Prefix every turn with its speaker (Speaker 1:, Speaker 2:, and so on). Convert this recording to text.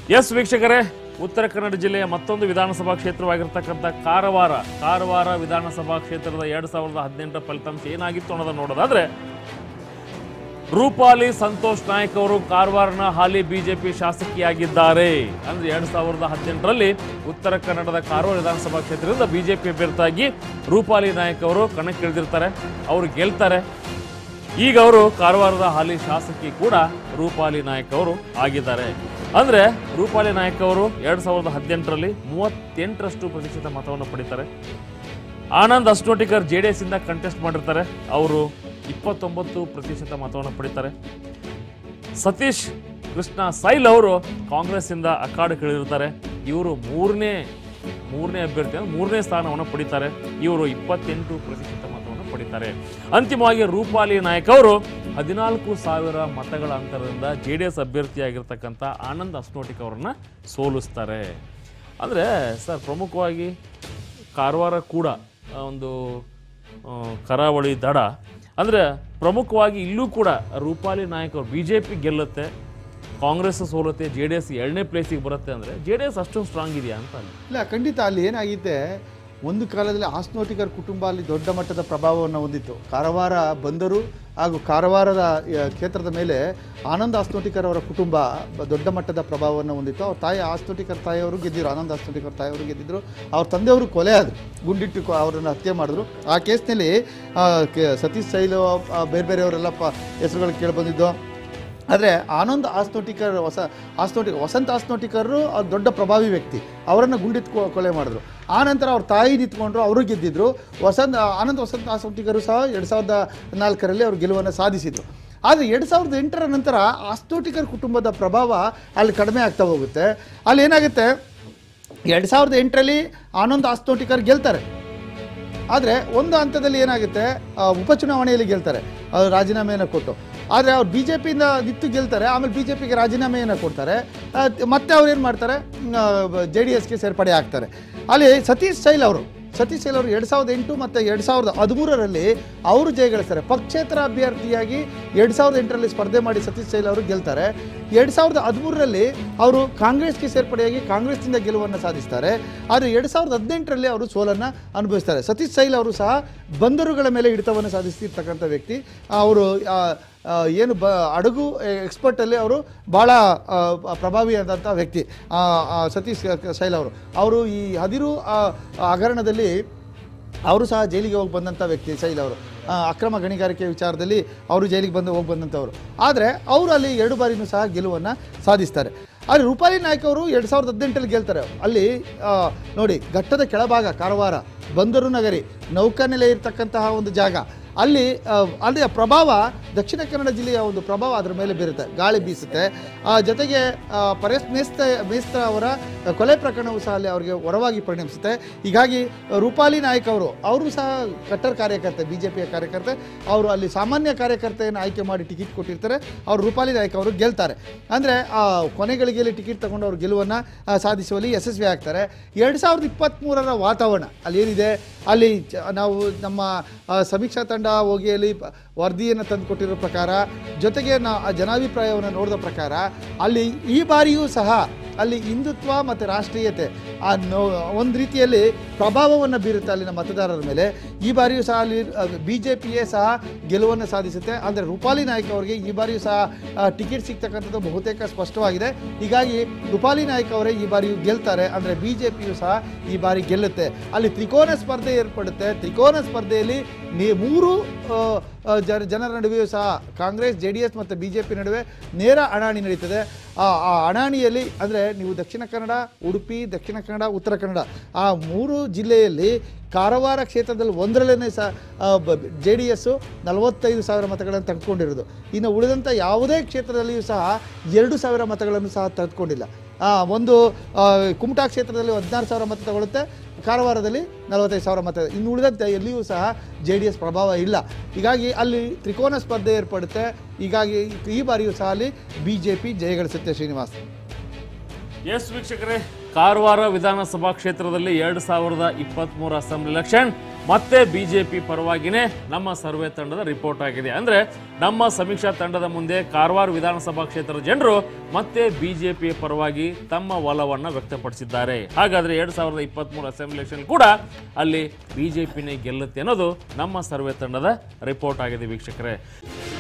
Speaker 1: S ವೀಕ್ಷಕರೇ ಉತ್ತರ ಕನ್ನಡ ಜಿಲ್ಲೆಯ ಮತ್ತೊಂದು ವಿಧಾನಸಭಾ ಕ್ಷೇತ್ರವಾಗಿರ್ತಕ್ಕಂಥ ಕಾರವಾರ ಕಾರವಾರ ವಿಧಾನಸಭಾ ಕ್ಷೇತ್ರದ ಎರಡ್ ಸಾವಿರದ ಹದಿನೆಂಟರ ಫಲಿತಾಂಶ ಏನಾಗಿತ್ತು ಅನ್ನೋದನ್ನ ನೋಡೋದಾದ್ರೆ ರೂಪಾಲಿ ಸಂತೋಷ್ ನಾಯಕ್ ಅವರು ಕಾರವಾರನ ಹಾಲಿ ಬಿಜೆಪಿ ಶಾಸಕಿಯಾಗಿದ್ದಾರೆ ಅಂದ್ರೆ ಎರಡ್ ಸಾವಿರದ ಹದಿನೆಂಟರಲ್ಲಿ ಉತ್ತರ ಕನ್ನಡದ ಕಾರವಾರ ವಿಧಾನಸಭಾ ಕ್ಷೇತ್ರದಿಂದ ಬಿಜೆಪಿ ಅಭ್ಯರ್ಥಿಯಾಗಿ ರೂಪಾಲಿ ನಾಯಕ್ ಅವರು ಕಣಕ್ಕಿಳಿದಿರ್ತಾರೆ ಅವರು ಗೆಲ್ತಾರೆ ಈಗ ಅವರು ಕಾರವಾರದ ಹಾಲಿ ಶಾಸಕಿ ಕೂಡ ರೂಪಾಲಿ ನಾಯಕ್ ಅವರು ಆಗಿದ್ದಾರೆ ಅಂದ್ರೆ ರೂಪಾಲಿ ನಾಯಕ್ ಅವರು ಎರಡ್ ಸಾವಿರದ ಹದಿನೆಂಟರಲ್ಲಿ ಮೂವತ್ತೆಂಟರಷ್ಟು ಪ್ರತಿಶತ ಮತವನ್ನು ಪಡಿತಾರೆ Anand Asnotikar J D S ಇಂದ ಕಂಟೆಸ್ಟ್ ಮಾಡಿರ್ತಾರೆ ಅವರು ಇಪ್ಪತ್ತೊಂಬತ್ತು ಪ್ರತಿಶತ ಮತವನ್ನು ಪಡಿತಾರೆ ಸತೀಶ್ ಕೃಷ್ಣ ಸೈಲ್ ಅವರು ಕಾಂಗ್ರೆಸ್ ಇಂದ ಅಖಾಡಕ್ಕಿಳಿದಿರ್ತಾರೆ ಇವರು ಮೂರನೇ ಮೂರನೇ ಅಭ್ಯರ್ಥಿ ಅಂದ್ರೆ ಮೂರನೇ ಸ್ಥಾನವನ್ನು ಪಡಿತಾರೆ ಇವರು ಇಪ್ಪತ್ತೆಂಟು ಪ್ರತಿಶತ ಮತವನ್ನು ಪಡಿತಾರೆ ಅಂತಿಮವಾಗಿ ರೂಪಾಲಿ ನಾಯಕ್ ಅವರು ಹದಿನಾಲ್ಕು ಸಾವಿರ ಮತಗಳ ಅಂತರದಿಂದ ಜೆ ಡಿ ಎಸ್ ಅಭ್ಯರ್ಥಿಯಾಗಿರ್ತಕ್ಕಂಥ ಆನಂದ್ ಅಸ್ನೋಟಿಕ್ ಅವರನ್ನ ಸೋಲಿಸ್ತಾರೆ ಅಂದರೆ ಸರ್ ಪ್ರಮುಖವಾಗಿ ಕಾರವಾರ ಕೂಡ ಆ, ಒಂದು ಆ, ಕರಾವಳಿ ದಡ ಅಂದರೆ ಪ್ರಮುಖವಾಗಿ ಇಲ್ಲೂ ಕೂಡ ರೂಪಾಲಿ ನಾಯಕ್ ಅವರು ಬಿ ಜೆ ಪಿ ಗೆಲ್ಲುತ್ತೆ ಕಾಂಗ್ರೆಸ್ ಸೋಲುತ್ತೆ ಜೆ ಡಿ ಎಸ್ ಎರಡನೇ ಪ್ಲೇಸಿಗೆ ಬರುತ್ತೆ ಅಂದರೆ ಜೆ ಡಿ ಎಸ್ ಅಷ್ಟೊಂದು ಸ್ಟ್ರಾಂಗ್ ಇದೆಯಾ ಅಂತ ಅಲ್ಲಿ
Speaker 2: ಇಲ್ಲ ಖಂಡಿತ ಅಲ್ಲಿ ಏನಾಗಿದೆ ಒಂದು ಕಾಲದಲ್ಲಿ ಆಸ್ನೋಟಿಕರ್ ಕುಟುಂಬ ಅಲ್ಲಿ ದೊಡ್ಡ ಮಟ್ಟದ ಪ್ರಭಾವವನ್ನು ಹೊಂದಿತ್ತು ಕಾರವಾರ ಬಂದರು ಹಾಗೂ ಕಾರವಾರದ ಆ, ಕ್ಷೇತ್ರದ ಮೇಲೆ ಆನಂದ್ ಆಸ್ನೋಟಿಕರ್ ಅವರ ಕುಟುಂಬ ಬ- ದೊಡ್ಡ ಮಟ್ಟದ ಪ್ರಭಾವವನ್ನು ಹೊಂದಿತ್ತು ಅವ್ರ ತಾಯಿ ಆಸ್ನೋಟಿಕರ್ ತಾಯಿಯವರು ಗೆದ್ದಿದ್ರು ಆನಂದ್ ಆಸ್ನೋಟಿಕರ್ ತಾಯಿಯವರು ಗೆದ್ದಿದ್ರು ಅವ್ರ ತಂದೆಯವರು ಕೊಲೆ ಆದರು ಗುಂಡಿಟ್ಟು ಕೊ- ಅವರನ್ನು ಹತ್ಯೆ ಮಾಡಿದ್ರು ಆ ಕೇಸ್ನಲ್ಲಿ ಆ, ಕೆ- ಸತೀಶ್ ಸೈಲು ಆ, ಬೇರೆ ಬೇರೆಯವರೆಲ್ಲ ಪ ಹೆಸರುಗಳು ಕೇಳಿಬಂದಿದ್ದು ಆದರೆ ಆನಂದ್ ಆಸ್ನೋಟಿಕರ್ ಹೊಸ ಆಸ್ನೋಟಿಕ್ ವಸಂತ ಆಸ್ನೋಟಿಕರು ಅವ್ರು ದೊಡ್ಡ ಪ್ರಭಾವಿ ವ್ಯಕ್ತಿ ಅವರನ್ನು ಗುಂಡಿತ್ ಕೊ- ಕೊಲೆ ಮಾಡಿದ್ರು ಆ ನಂತರ ಅವ್ರ ತಾಯಿ ನಿಂತ್ಕೊಂಡ್ರು ಅವರು ಗೆದ್ದಿದ್ರು ವಸಂತ ಆನಂದ್ ವಸಂತ ಆಸ್ನೋಟಿಕರು ಸಹ ಎರಡು ಸಾವಿರದ ನಾಲ್ಕರಲ್ಲಿ ಅವರು ಗೆಲುವನ್ನು ಸಾಧಿಸಿದರು ಆದರೆ ಎರಡು ಸಾವಿರದ ಎಂಟರ ನಂತರ ಆಸ್ನೋಟಿಕರ್ ಕುಟುಂಬದ ಪ್ರಭಾವ ಅಲ್ಲಿ ಕಡಿಮೆ ಆಗ್ತಾ ಹೋಗುತ್ತೆ ಅಲ್ಲಿ ಏನಾಗುತ್ತೆ ಎರಡು ಸಾವಿರದ ಎಂಟರಲ್ಲಿ ಆನಂದ್ ಆಸ್ನೋಟಿಕರ್ ಗೆಲ್ತಾರೆ ಆದರೆ ಒಂದು ಹಂತದಲ್ಲಿ ಏನಾಗುತ್ತೆ ಆ, ಉಪಚುನಾವಣೆಯಲ್ಲಿ ಗೆಲ್ತಾರೆ ಅವ್ರು ರಾಜೀನಾಮೆಯನ್ನು ಕೊಟ್ಟು ಆದರೆ ಅವ್ರು ಬಿ ಜೆ ಪಿಯಿಂದ ನಿಂತು ಗೆಲ್ತಾರೆ ಆಮೇಲೆ ಬಿ ಜೆ ಪಿಗೆ ರಾಜೀನಾಮೆಯನ್ನು ಕೊಡ್ತಾರೆ ಆ, ಮತ್ತೆ ಅವ್ರು ಏನು ಮಾಡ್ತಾರೆ ಜೆ ಡಿ ಎಸ್ಗೆ ಸೇರ್ಪಡೆ ಆಗ್ತಾರೆ ಅಲ್ಲಿ ಸತೀಶ್ ಸೈಲ್ ಅವರು ಸತೀಶ್ ಸೈಲ್ ಅವರು ಎರಡು ಸಾವಿರದ ಎಂಟು ಮತ್ತು ಎರಡು ಸಾವಿರದ ಹದಿಮೂರರಲ್ಲಿ ಅವರು ಜಯಗಳಿಸ್ತಾರೆ ಪಕ್ಷೇತರ ಅಭ್ಯರ್ಥಿಯಾಗಿ ಎರಡು ಸಾವಿರದ ಎಂಟರಲ್ಲಿ ಸ್ಪರ್ಧೆ ಮಾಡಿ ಸತೀಶ್ ಸೈಲ್ ಅವರು ಗೆಲ್ತಾರೆ ಎರಡು ಸಾವಿರದ ಹದಿಮೂರರಲ್ಲಿ ಅವರು ಕಾಂಗ್ರೆಸ್ಗೆ ಸೇರ್ಪಡೆಯಾಗಿ ಕಾಂಗ್ರೆಸ್ನಿಂದ ಗೆಲುವನ್ನು ಸಾಧಿಸ್ತಾರೆ ಆದರೆ ಎರಡು ಸಾವಿರದ ಹದಿನೆಂಟರಲ್ಲಿ ಅವರು ಸೋಲನ್ನು ಅನುಭವಿಸ್ತಾರೆ ಸತೀಶ್ ಸೈಲ್ ಅವರು ಸಹ ಬಂದರುಗಳ ಮೇಲೆ ಹಿಡಿತವನ್ನು ಸಾಧಿಸ್ತಿರ್ತಕ್ಕಂಥ ವ್ಯಕ್ತಿ ಅವರು ಆ, ಆ, ಏನು ಬ ಹಡಗು ಎಕ್ಸ್ಪರ್ಟಲ್ಲಿ ಅವರು ಭಾಳ ಆ, ಪ್ರಭಾವಿಯಾದಂಥ ವ್ಯಕ್ತಿ ಆ, ಆ, ಸತೀಶ್ ಸೈಲ್ ಅವರು ಅವರು ಈ ಹದಿರು ಆ, ಹಗರಣದಲ್ಲಿ ಅವರು ಸಹ ಜೈಲಿಗೆ ಹೋಗಿ ಬಂದಂಥ ವ್ಯಕ್ತಿ ಸೈಲ್ ಅವರು ಆ, ಅಕ್ರಮ ಗಣಿಗಾರಿಕೆ ವಿಚಾರದಲ್ಲಿ ಅವರು ಜೈಲಿಗೆ ಬಂದು ಹೋಗಿ ಬಂದಂಥವ್ರು ಆದರೆ ಅವರು ಅಲ್ಲಿ ಎರಡು ಬಾರಿನೂ ಸಹ ಗೆಲುವನ್ನು ಸಾಧಿಸ್ತಾರೆ ಅಲ್ಲಿ ರೂಪಾಲಿ ನಾಯ್ಕ ಅವರು ಎರಡು ಸಾವಿರದ ಹದಿನೆಂಟರಲ್ಲಿ ಗೆಲ್ತಾರೆ ಅಲ್ಲಿ ಆ, ನೋಡಿ ಘಟ್ಟದ ಕೆಳಭಾಗ ಕಾರವಾರ ಬಂದರು ನಗರಿ ನೌಕಾನೆಲೆ ಇರ್ತಕ್ಕಂತಹ ಒಂದು ಜಾಗ ಅಲ್ಲಿ ಆ, ಅಲ್ಲಿಯ ಪ್ರಭಾವ ದಕ್ಷಿಣ ಕನ್ನಡ ಜಿಲ್ಲೆಯ ಒಂದು ಪ್ರಭಾವ ಅದರ ಮೇಲೆ ಬೀರುತ್ತೆ ಗಾಳಿ ಬೀಸುತ್ತೆ ಆ, ಜೊತೆಗೆ ಆ, ಪರೇಶ್ ಮೇಸ್ತ ಮೇಸ್ತ ಅವರ ಕೊಲೆ ಪ್ರಕರಣವು ಸಹ ಅಲ್ಲಿ ಅವರಿಗೆ ಹೊರವಾಗಿ ಪರಿಣಮಿಸುತ್ತೆ ಹೀಗಾಗಿ ರೂಪಾಲಿ ನಾಯ್ಕ್ ಅವರು ಅವರು ಸಹ ಕಟ್ಟರ್ ಕಾರ್ಯಕರ್ತೆ ಬಿ ಜೆ ಪಿಯ ಕಾರ್ಯಕರ್ತೆ ಅವರು ಅಲ್ಲಿ ಸಾಮಾನ್ಯ ಕಾರ್ಯಕರ್ತೆಯನ್ನು ಆಯ್ಕೆ ಮಾಡಿ ಟಿಕೆಟ್ ಕೊಟ್ಟಿರ್ತಾರೆ ಅವರು ರೂಪಾಲಿ ನಾಯ್ಕ್ ಅವರು ಗೆಲ್ತಾರೆ ಅಂದರೆ ಕೊನೆಗಳಿಗೆಯಲ್ಲಿ ಟಿಕೆಟ್ ತಗೊಂಡು ಅವರು ಗೆಲುವನ್ನು ಸಾಧಿಸುವಲ್ಲಿ ಯಶಸ್ವಿ ಆಗ್ತಾರೆ ಎರಡು ಸಾವಿರದ ಇಪ್ಪತ್ತ್ಮೂರರ ವಾತಾವರಣ ಅಲ್ಲಿ ಏನಿದೆ ಅಲ್ಲಿ ಚ- ನಾವು ನಮ್ಮ ಆ, ಸಮೀಕ್ಷಾ ತಂಡ ಹೋಗಿ ಅಲ್ಲಿ ಪ- ವರದಿಯನ್ನು ತಂದುಕೊಟ್ಟಿರೋ ಪ್ರಕಾರ ಜೊತೆಗೆ ನಾ ಆ ಜನಾಭಿಪ್ರಾಯವನ್ನು ನೋಡಿದ ಪ್ರಕಾರ ಅಲ್ಲಿ ಈ ಬಾರಿಯೂ ಸಹ ಅಲ್ಲಿ ಹಿಂದುತ್ವ ಮತ್ತು ರಾಷ್ಟ್ರೀಯತೆ ಆ ನೋ ಒಂದು ರೀತಿಯಲ್ಲಿ ಪ್ರಭಾವವನ್ನು ಬೀರುತ್ತೆ ಅಲ್ಲಿನ ಮತದಾರರ ಮೇಲೆ ಈ ಬಾರಿಯೂ ಸಹ ಅಲ್ಲಿ ಬಿ ಜೆ ಪಿಯೇ ಸಹ ಗೆಲುವನ್ನು ಸಾಧಿಸುತ್ತೆ ಅಂದರೆ ರೂಪಾಲಿ ನಾಯ್ಕ ಅವರಿಗೆ ಈ ಬಾರಿಯೂ ಸಹ ಆ, ಟಿಕೆಟ್ ಸಿಗ್ತಕ್ಕಂಥದ್ದು ಬಹುತೇಕ ಸ್ಪಷ್ಟವಾಗಿದೆ ಹೀಗಾಗಿ ರೂಪಾಲಿ ನಾಯ್ಕ ಅವರೇ ಈ ಬಾರಿಯೂ ಗೆಲ್ತಾರೆ ಅಂದರೆ ಬಿ ಜೆ ಪಿಯು ಸಹ ಈ ಬಾರಿ ಗೆಲ್ಲುತ್ತೆ ಅಲ್ಲಿ ತ್ರಿಕೋನ ಸ್ಪರ್ಧೆ ಏರ್ಪಡುತ್ತೆ ತ್ರಿಕೋನ ಸ್ಪರ್ಧೆಯಲ್ಲಿ ನೀ ಮೂರು ಆ, ಆ, ಜನ ಜನರ ನಡುವೆಯೂ ಸಹ ಕಾಂಗ್ರೆಸ್ ಜೆ ಡಿ ಎಸ್ ಮತ್ತು ಬಿ ಜೆ ಪಿ ನಡುವೆ ನೇರ ಹಣಾಣಿ ನಡೀತದೆ ಆ ಆ ಹಣಾಣಿಯಲ್ಲಿ ಅಂದರೆ ನೀವು ದಕ್ಷಿಣ ಕನ್ನಡ ಉಡುಪಿ ದಕ್ಷಿಣ ಕನ್ನಡ ಉತ್ತರ ಕನ್ನಡ ಆ ಮೂರು ಜಿಲ್ಲೆಯಲ್ಲಿ ಕಾರವಾರ ಕ್ಷೇತ್ರದಲ್ಲಿ ಒಂದರಲ್ಲೇ ಸಹ ಜೆ ಡಿ ಎಸ್ಸು ನಲವತ್ತೈದು ಸಾವಿರ ಮತಗಳನ್ನು ತೆಗೆದುಕೊಂಡಿರೋದು ಇನ್ನು ಉಳಿದಂಥ ಯಾವುದೇ ಕ್ಷೇತ್ರದಲ್ಲಿಯೂ ಸಹ ಎರಡು ಸಾವಿರ ಮತಗಳನ್ನು ಸಹ ತೆಗೆದುಕೊಂಡಿಲ್ಲ ಆ, ಒಂದು ಆ, ಕುಮಟಾ ಕ್ಷೇತ್ರದಲ್ಲಿ ಹದಿನಾರು ಸಾವಿರ ಮತ ತಗೊಳುತ್ತೆ ಕಾರವಾರದಲ್ಲಿ ನಲವತ್ತೈದು ಸಾವಿರ ಮತ ಇನ್ನು ಉಳಿದಂತೆ ಎಲ್ಲಿಯೂ ಸಹ ಜೆ ಡಿ ಎಸ್ ಪ್ರಭಾವ ಇಲ್ಲ ಹೀಗಾಗಿ ಅಲ್ಲಿ ತ್ರಿಕೋನ ಸ್ಪರ್ಧೆ ಏರ್ಪಡುತ್ತೆ ಹೀಗಾಗಿ ಈ ಬಾರಿಯೂ ಸಹ ಅಲ್ಲಿ ಬಿ ಜೆ ಪಿ ಜಯಗಳಿಸುತ್ತೆ ಶ್ರೀನಿವಾಸ್
Speaker 1: ಎಸ್ ವೀಕ್ಷಕರೇ ಕಾರವಾರ ವಿಧಾನಸಭಾ ಕ್ಷೇತ್ರದಲ್ಲಿ ಎರಡು ಸಾವಿರದ ಇಪ್ಪತ್ತ್ಮೂರು ಅಸೆಂಬ್ಲಿ ಎಲೆಕ್ಷನ್ ಮತ್ತೆ ಬಿಜೆಪಿ ಪರವಾಗಿನೇ ನಮ್ಮ ಸರ್ವೆ ತಂಡದ ರಿಪೋರ್ಟ್ ಆಗಿದೆ ಅಂದ್ರೆ ನಮ್ಮ ಸಮೀಕ್ಷಾ ತಂಡದ ಮುಂದೆ ಕಾರವಾರ ವಿಧಾನಸಭಾ ಕ್ಷೇತ್ರದ ಜನರು ಮತ್ತೆ ಬಿಜೆಪಿಯ ಪರವಾಗಿ ತಮ್ಮ ಒಲವನ್ನು ವ್ಯಕ್ತಪಡಿಸಿದ್ದಾರೆ ಹಾಗಾದ್ರೆ ಎರಡು ಸಾವಿರದ ಇಪ್ಪತ್ತ್ಮೂರು ಅಸೆಂಬ್ಲಿ ಎಲೆಕ್ಷನ್ ಕೂಡ ಅಲ್ಲಿ ಬಿಜೆಪಿನೇ ಗೆಲ್ಲುತ್ತೆ ಅನ್ನೋದು ನಮ್ಮ ಸರ್ವೆ ತಂಡದ ರಿಪೋರ್ಟ್ ಆಗಿದೆ ವೀಕ್ಷಕರೇ